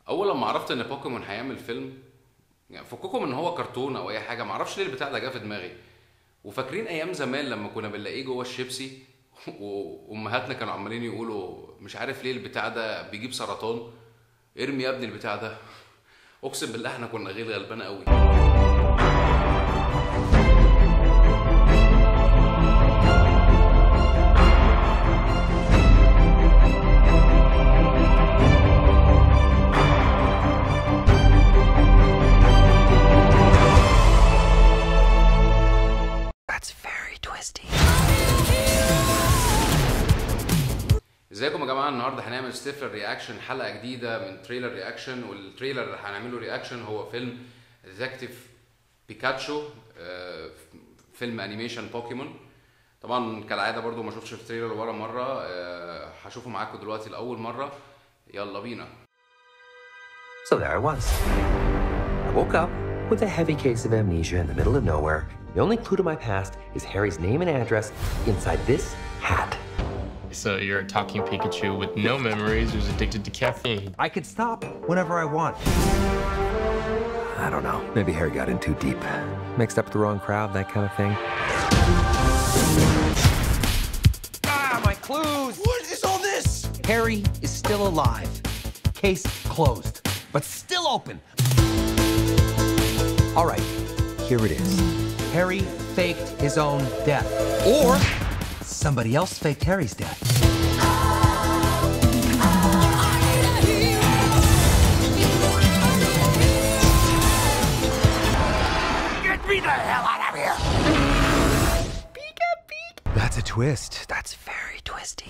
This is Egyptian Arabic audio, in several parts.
اول لما عرفت ان بوكيمون هيعمل فيلم يعني فككم ان هو كرتون او اي حاجه معرفش ليه البتاع ده جه في دماغي وفاكرين ايام زمان لما كنا بنلاقيه جوه الشيبسي وامهاتنا كانوا عمالين يقولوا مش عارف ليه البتاع ده بيجيب سرطان ارمي يا ابني البتاع ده اقسم بالله احنا كنا غير غلبانه قوي That's very twisty. ازيكم يا جماعه النهارده هنعمل ستيفلر رياكشن حلقه جديده من تريلر رياكشن والتريلر اللي هنعمله رياكشن هو فيلم ديتكتيف بيكاتشو آه، فيلم انيميشن بوكيمون طبعا كالعاده برضو ما شفتش التريلر ولا مره آه، هشوفه معاكم دلوقتي لاول مره يلا بينا So there I was. I woke up with a heavy case of amnesia in the middle of nowhere. The only clue to my past is Harry's name and address inside this hat. So you're a talking Pikachu with no memories who's addicted to caffeine. I could stop whenever I want. I don't know. Maybe Harry got in too deep. Mixed up with the wrong crowd, that kind of thing. Ah, my clues! What is all this? Harry is still alive. Case closed, but still open. All right, here it is. Harry faked his own death. Or somebody else faked Harry's death. Get me the hell out of here! That's a twist. That's very twisty.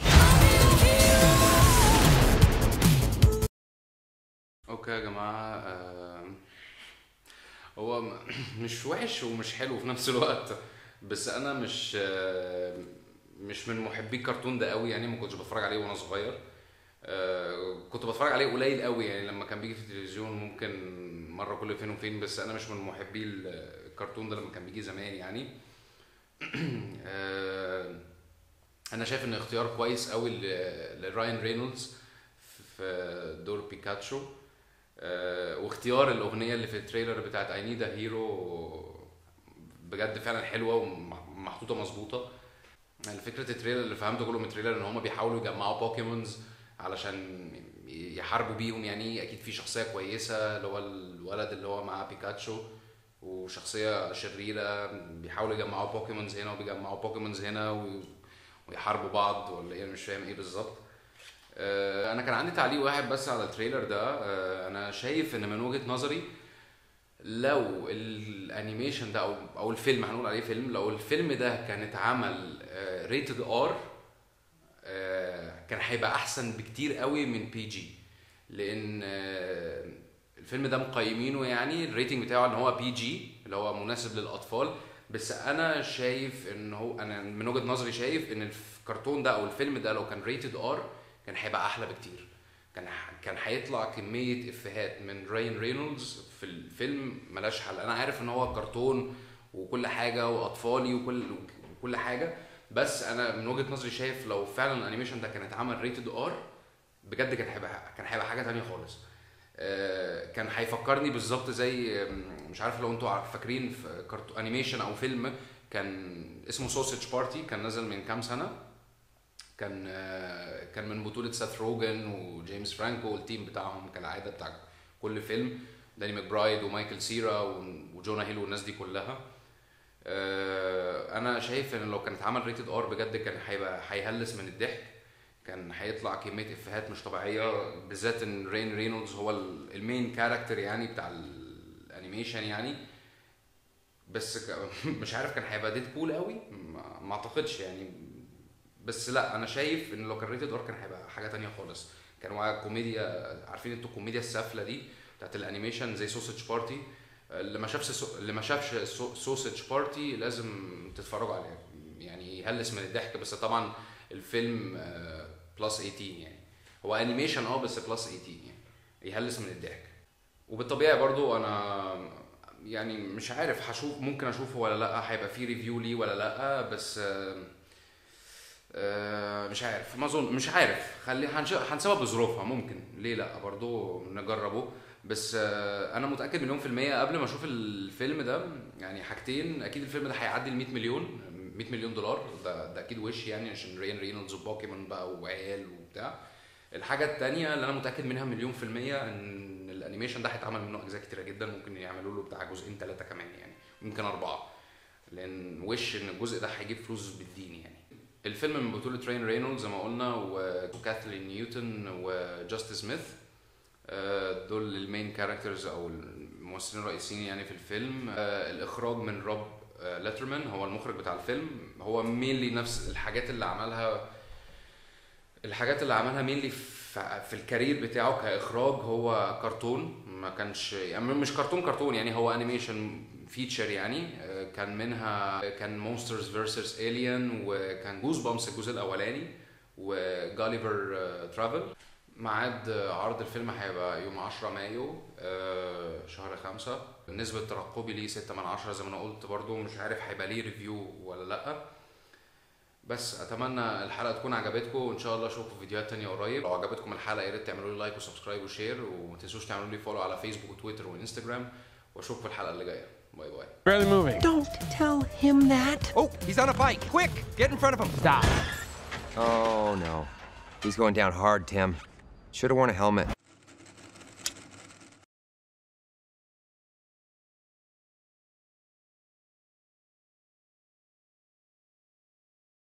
اوكي يا جماعه آه، هو م- مش وحش ومش حلو في نفس الوقت بس انا مش آه، مش من محبي الكرتون ده قوي يعني ما كنتش بتفرج عليه وانا صغير آه، كنت بتفرج عليه قليل قوي يعني لما كان بيجي في التلفزيون ممكن مره كل فين وفين بس انا مش من محبي الكرتون ده لما كان بيجي زمان يعني آه، انا شايف ان اختيار كويس قوي ل- لراين رينولدز في دور بيكاتشو آه، واختيار الاغنيه اللي في التريلر بتاعت اي نيد هيرو بجد فعلا حلوه ومحطوطه مظبوطه يعني فكره التريلر اللي فهمته كله من التريلر ان هم بيحاولوا يجمعوا بوكيمونز علشان يحاربوا بيهم يعني اكيد في شخصيه كويسه اللي هو الولد اللي هو معاه بيكاتشو وشخصيه شريره بيحاولوا يجمعوا بوكيمونز هنا وبيجمعوا بوكيمونز هنا وي- ويحاربوا بعض ولا ايه أنا مش فاهم ايه بالظبط آه، انا كان عندي تعليق واحد بس على التريلر ده آه، انا شايف ان من وجهة نظري لو الانيميشن ده او او الفيلم هنقول عليه فيلم لو الفيلم ده كان اتعمل ريتد ار كان هيبقى احسن بكتير قوي من بي جي لان آه، الفيلم ده مقيمينه يعني الريتنج بتاعه ان هو بي جي اللي هو مناسب للاطفال بس انا شايف ان هو انا من وجهة نظري شايف ان الكرتون ده او الفيلم ده لو كان ريتد ار كان هيبقى احلى بكتير كان كان هيطلع كميه افيهات من راين رينولدز في الفيلم ملاش حل انا عارف ان هو كرتون وكل حاجه واطفالي وكل وكل حاجه بس انا من وجهه نظري شايف لو فعلا الانيميشن ده كان اتعمل ريتد ار بجد كان هيبقى كان هيبقى حاجه تانية خالص آه، كان هيفكرني بالظبط زي آم، مش عارف لو انتوا عارف- فاكرين في كرتون انيميشن او فيلم كان اسمه سوسيج بارتي كان نزل من كام سنه كان آه، كان من بطولة ساث روجن وجيمس فرانكو والتيم بتاعهم كالعادة بتاع كل فيلم داني ماكبرايد ومايكل سيرا و- وجونا هيل والناس دي كلها آه، انا شايف ان لو كان اتعمل ريتد ار بجد كان هيبقى هيهلس من الضحك كان هيطلع كميه افيهات مش طبيعيه بالذات ان رين رينولدز هو ال- المين كاركتر يعني بتاع الانيميشن يعني بس ك- مش عارف كان هيبقى ديد بول قوي ما ما اعتقدش يعني بس لا انا شايف ان لو كان ريتد ار كان هيبقى حاجه تانية خالص كان هو كوميديا عارفين انتوا الكوميديا السافله دي بتاعت الانيميشن زي سوسج بارتي اللي ما شافش سو... اللي ما شافش سوسج بارتي لازم تتفرجوا عليه يعني يهلس من الضحك بس طبعا الفيلم بلس 18 يعني هو انيميشن اه بس بلس 18 يعني يهلس من الضحك وبالطبيعه برضو انا يعني مش عارف هشوف ممكن اشوفه ولا لا هيبقى فيه ريفيو ليه ولا لا بس آه، آه، مش عارف ما اظن مش عارف خلي هنش- هنسيبها بظروفها ممكن ليه لا برضو نجربه بس آه، انا متاكد مليون في الميه قبل ما اشوف الفيلم ده يعني حاجتين اكيد الفيلم ده هيعدي ال 100 مليون 100 مليون دولار ده ده اكيد وش يعني عشان ريان رينولدز وبوكيمون بقى وعيال وبتاع الحاجه التانية اللي انا متاكد منها مليون في الميه ان الانيميشن ده هيتعمل منه اجزاء كتيره جدا ممكن يعملوا له بتاع جزئين ثلاثه كمان يعني ممكن اربعه لان وش ان الجزء ده هيجيب فلوس بالدين يعني الفيلم من بطولة رين رينولدز زي ما قلنا وكاثلين نيوتن وجاستي سميث آه، دول المين كاركترز او الممثلين الرئيسيين يعني في الفيلم آه، الاخراج من روب آه، ليترمان هو المخرج بتاع الفيلم هو مينلي نفس الحاجات اللي عملها الحاجات اللي عملها مينلي في, في الكارير بتاعه كاخراج هو كرتون ما كانش يعني مش كرتون كرتون يعني هو انيميشن فيتشر يعني آه، كان منها كان مونسترز فيرسس الين وكان جوز بامس الجزء الاولاني وجاليفر ترافل ميعاد آه، عرض الفيلم هيبقى يوم 10 مايو آه، شهر خمسة نسبة ترقبي ليه 6 من 10 زي ما انا قلت برضو مش عارف هيبقى ليه ريفيو ولا لأ بس اتمنى الحلقه تكون عجبتكم وان شاء الله اشوفكم في فيديوهات تانية قريب لو عجبتكم الحلقه يا ريت تعملوا لي لايك وسبسكرايب وشير وما تنسوش تعملوا لي فولو على فيسبوك وتويتر وانستجرام واشوفكم في الحلقه اللي جايه باي باي Barely moving. Don't tell him that. Oh, he's on a bike. Quick, get in front of him. Stop. Oh no. He's going down hard, Tim. Should have worn a helmet.